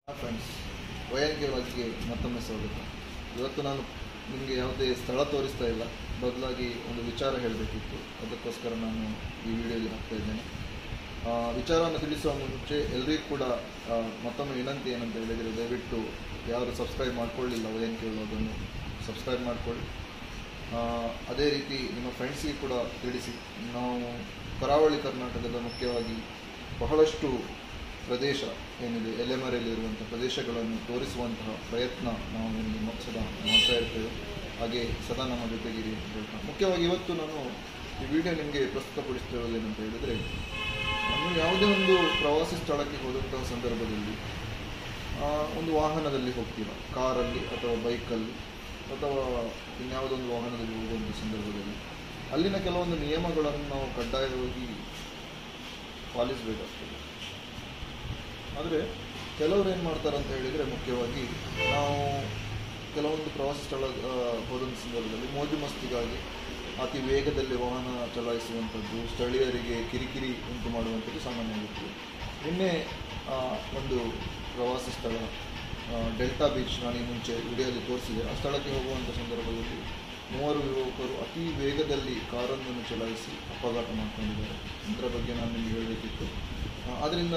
friends ವೈಎನ್ಕೆ ವ್ಲಾಗ್ಸ್ಗೆ ಮತ್ತೊಮ್ಮೆ ಸ್ವಾಗತ ಇವತ್ತು ನಾನು ನಿಮಗೆ ಯಾವುದೇ ಸ್ಥಳ ತೋರಿಸ್ತಾ ಇಲ್ಲ ಬದಲಾಗಿ ಒಂದು ವಿಚಾರ ಹೇಳಬೇಕಿತ್ತು ಅದಕ್ಕೋಸ್ಕರ ನಾನು ಈ ವಿಡಿಯೋಲಿ ಹಾಕ್ತಾ ಇದ್ದೇನೆ ಆ, ವಿಚಾರವನ್ನು ತಿಳಿಸುವ ಮುಂಚೆ ಎಲ್ಲರಿಗೂ ಕೂಡ ಆ, ಮತ್ತೊಮ್ಮೆ ವಿನಂತಿ ಏನಂತ ಹೇಳಿದರೆ ದಯವಿಟ್ಟು ಯಾರು ಸಬ್ಸ್ಕ್ರೈಬ್ ಮಾಡ್ಕೊಳ್ಳಿಲ್ಲ ವೈಎನ್ಕೆ ವ್ಲಾಗನ್ನು ಸಬ್ಸ್ಕ್ರೈಬ್ ಮಾಡಿಕೊಳ್ಳಿ ಅದೇ ರೀತಿ ನಿಮ್ಮ ಫ್ರೆಂಡ್ಸ್ಗೆ ಕೂಡ ತಿಳಿಸಿ ನಾವು ಕರಾವಳಿ ಕರ್ನಾಟಕದ ಮುಖ್ಯವಾಗಿ ಬಹಳಷ್ಟು ಪ್ರದೇಶ ಏನಿದೆ ಎಲೆಮರೆಯಲ್ಲಿರುವಂಥ ಪ್ರದೇಶಗಳನ್ನು ತೋರಿಸುವಂತಹ ಪ್ರಯತ್ನ ನಾವು ನಿಮ್ಮ ಸದಾ ಮಾಡ್ತಾ ಇರ್ತೇವೆ ಹಾಗೆ ಸದಾ ನಮ್ಮ ಜೊತೆಗಿರಿ ಅಂತ ಹೇಳ್ತಾ ಮುಖ್ಯವಾಗಿ ಇವತ್ತು ನಾನು ಈ ವಿಡಿಯೋ ನಿಮಗೆ ಪ್ರಸ್ತುತಪಡಿಸ್ತಿರೋದು ಏನಂತ ಹೇಳಿದರೆ ನಾನು ಯಾವುದೇ ಒಂದು ಪ್ರವಾಸಿ ಸ್ಥಳಕ್ಕೆ ಹೋದಂತಹ ಸಂದರ್ಭದಲ್ಲಿ ಆ, ಒಂದು ವಾಹನದಲ್ಲಿ ಹೋಗ್ತೀರ ಕಾರಲ್ಲಿ ಅಥವಾ ಬೈಕಲ್ಲಿ ಅಥವಾ ಇನ್ಯಾವುದೋ ಒಂದು ವಾಹನದಲ್ಲಿ ಹೋಗುವಂಥ ಸಂದರ್ಭದಲ್ಲಿ ಅಲ್ಲಿನ ಕೆಲವೊಂದು ನಿಯಮಗಳನ್ನು ನಾವು ಕಡ್ಡಾಯವಾಗಿ ಪಾಲಿಸಬೇಕಾಗ್ತದೆ ಆದರೆ ಕೆಲವರು ಏನು ಮಾಡ್ತಾರೆ ಅಂತ ಹೇಳಿದರೆ ಮುಖ್ಯವಾಗಿ ನಾವು ಕೆಲವೊಂದು ಪ್ರವಾಸಿ ಸ್ಥಳ ಆ, ಹೋದಂಥ ಸಂದರ್ಭದಲ್ಲಿ ಮೋಜು ಮಸ್ತಿಗಾಗಿ ಅತಿ ವೇಗದಲ್ಲಿ ವಾಹನ ಚಲಾಯಿಸುವಂಥದ್ದು ಸ್ಥಳೀಯರಿಗೆ ಕಿರಿಕಿರಿ ಉಂಟು ಮಾಡುವಂಥದ್ದು ಸಾಮಾನ್ಯವಾಗಿರ್ತದೆ ನಿನ್ನೆ ಆ, ಒಂದು ಪ್ರವಾಸಿ ಸ್ಥಳ ಆ, ಡೆಲ್ಟಾ ಬೀಚ್ ನಾನು ಈ ಮುಂಚೆ ವಿಡಿಯೋದಲ್ಲಿ ತೋರಿಸಿದೆ ಆ ಸ್ಥಳಕ್ಕೆ ಹೋಗುವಂಥ ಸಂದರ್ಭದಲ್ಲಿ ಮೂವರು ಯುವಕರು ಅತಿ ವೇಗದಲ್ಲಿ ಕಾರನ್ನು ಚಲಾಯಿಸಿ ಅಪಘಾತ ಮಾಡ್ಕೊಂಡಿದ್ದಾರೆ ಇದರ ಬಗ್ಗೆ ನಾನು ನಿಮಗೆ ಹೇಳಬೇಕಿತ್ತು ಆದ್ದರಿಂದ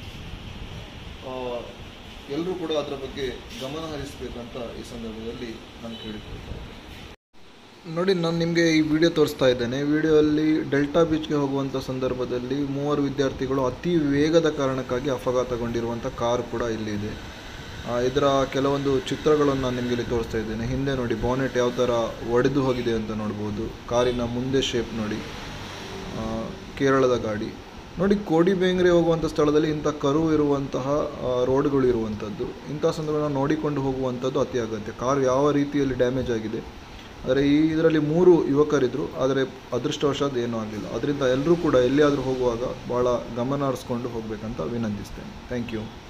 ಎಲ್ಲರೂ ಕೂಡ ಅದರ ಬಗ್ಗೆ ಗಮನ ಹರಿಸಬೇಕಂತ ಈ ಸಂದರ್ಭದಲ್ಲಿ ನಾನು ಕೇಳಿಕೊಳ್ತಾ ಇದ್ದೇನೆ ನೋಡಿ ನಾನು ನಿಮಗೆ ಈ ವಿಡಿಯೋ ತೋರಿಸ್ತಾ ಇದ್ದೇನೆ ವಿಡಿಯೋಲ್ಲಿ ಡೆಲ್ಟಾ ಬೀಚ್ಗೆ ಹೋಗುವಂಥ ಸಂದರ್ಭದಲ್ಲಿ ಮೂವರು ವಿದ್ಯಾರ್ಥಿಗಳು ಅತಿ ವೇಗದ ಕಾರಣಕ್ಕಾಗಿ ಅಪಘಾತಗೊಂಡಿರುವಂಥ ಕಾರ್ ಕೂಡ ಇಲ್ಲಿ ಇದೆ ಆ, ಇದರ ಕೆಲವೊಂದು ಚಿತ್ರಗಳನ್ನು ನಾನು ನಿಮಗೆ ಇಲ್ಲಿ ತೋರಿಸ್ತಾ ಇದ್ದೇನೆ ಹಿಂದೆ ನೋಡಿ ಬಾನೆಟ್ ಯಾವ ಥರ ಒಡೆದು ಹೋಗಿದೆ ಅಂತ ನೋಡ್ಬೋದು ಕಾರಿನ ಮುಂದೆ ಶೇಪ್ ನೋಡಿ ಆ, ಕೇರಳದ ಗಾಡಿ ನೋಡಿ ಕೋಡಿ ಬೇಂಗ್ರೆ ಹೋಗುವಂಥ ಸ್ಥಳದಲ್ಲಿ ಇಂಥ ಕರು ಇರುವಂತಹ ಆ, ರೋಡ್ಗಳು ಇರುವಂಥದ್ದು ಇಂಥ ಸಂದರ್ಭ ನೋಡಿಕೊಂಡು ಹೋಗುವಂಥದ್ದು ಅತಿ ಅಗತ್ಯ ಕಾರ್ ಯಾವ ರೀತಿಯಲ್ಲಿ ಡ್ಯಾಮೇಜ್ ಆಗಿದೆ ಆದರೆ ಈ ಇದರಲ್ಲಿ ಮೂರು ಯುವಕರಿದ್ದರು ಆದರೆ ಅದೃಷ್ಟವಶಾತ್ ಏನೂ ಆಗಲಿಲ್ಲ ಅದರಿಂದ ಎಲ್ಲರೂ ಕೂಡ ಎಲ್ಲಿಯಾದರೂ ಹೋಗುವಾಗ ಭಾಳ ಗಮನ ಹರಿಸ್ಕೊಂಡು ಹೋಗಬೇಕಂತ ವಿನಂತಿಸ್ತೇನೆ ಥ್ಯಾಂಕ್ ಯು